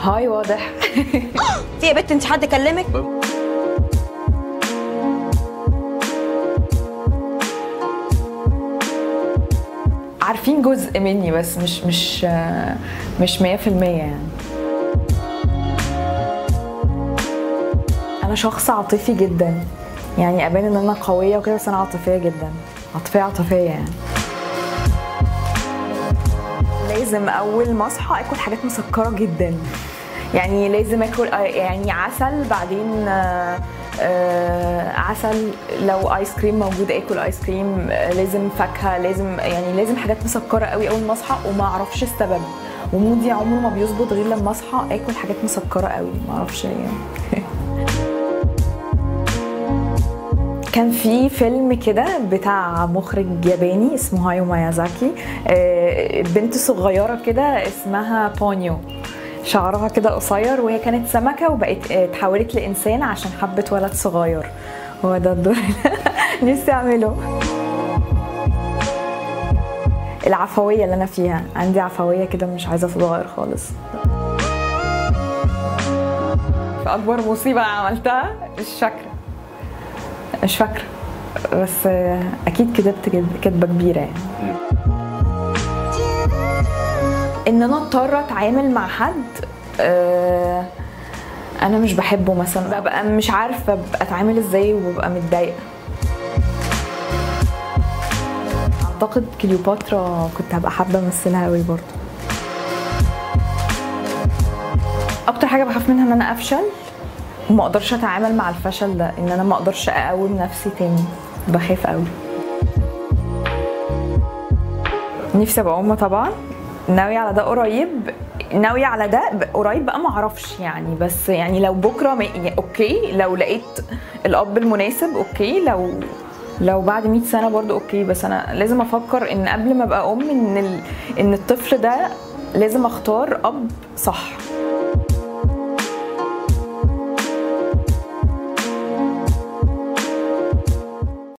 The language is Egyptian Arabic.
هاي واضح في يا بت انت حد كلمك عارفين جزء مني بس مش مش آه، مش 100% يعني انا شخص عاطفي جدا يعني ابان ان انا قويه وكده بس انا عاطفيه جدا عاطفيه عاطفيه يعني لازم اول ما اصحى اكل حاجات مسكره جدا يعني لازم اكل آه، يعني عسل بعدين آه، آه، عسل لو ايس كريم موجود اكل ايس كريم آه، لازم فاكهه لازم يعني لازم حاجات مسكره قوي اول ما اصحى وما اعرفش السبب ومودي عمره ما بيظبط غير لما اصحى اكل حاجات مسكره قوي ما اعرفش ليه كان في فيلم كده بتاع مخرج ياباني اسمه هايو ميازاكي آه، بنت صغيرة كده اسمها بونيو شعرها كده قصير وهي كانت سمكة وبقت آه، اتحولت لإنسان عشان حبت ولد صغير هو ده الدور اللي نفسي أعمله العفوية اللي أنا فيها عندي عفوية كده مش عايزة تتغير خالص فأكبر مصيبة أنا عملتها مش فاكرة مش فاكرة بس آه، أكيد كدبت كد- كدبة كبيرة يعني إن أنا أضطر أتعامل مع حد آه، أنا مش بحبه مثلا ببقى مش عارفة ببقى أتعامل إزاي وببقى متضايقة أعتقد كليوباترا كنت هبقى حابة أمثلها أوي برضه أكتر حاجة بخاف منها إن أنا أفشل وما اقدرش اتعامل مع الفشل ده ان انا ما اقدرش اقوم نفسي تاني بخاف قوي نفسي ابقى ام طبعا ناوية على ده قريب ناوية على ده ب- قريب بقى ما اعرفش يعني بس يعني لو بكره ما يعني اوكي لو لقيت الاب المناسب اوكي لو لو بعد 100 سنه برضو اوكي بس انا لازم افكر ان قبل ما ابقى ام ان ال... ان الطفل ده لازم اختار اب صح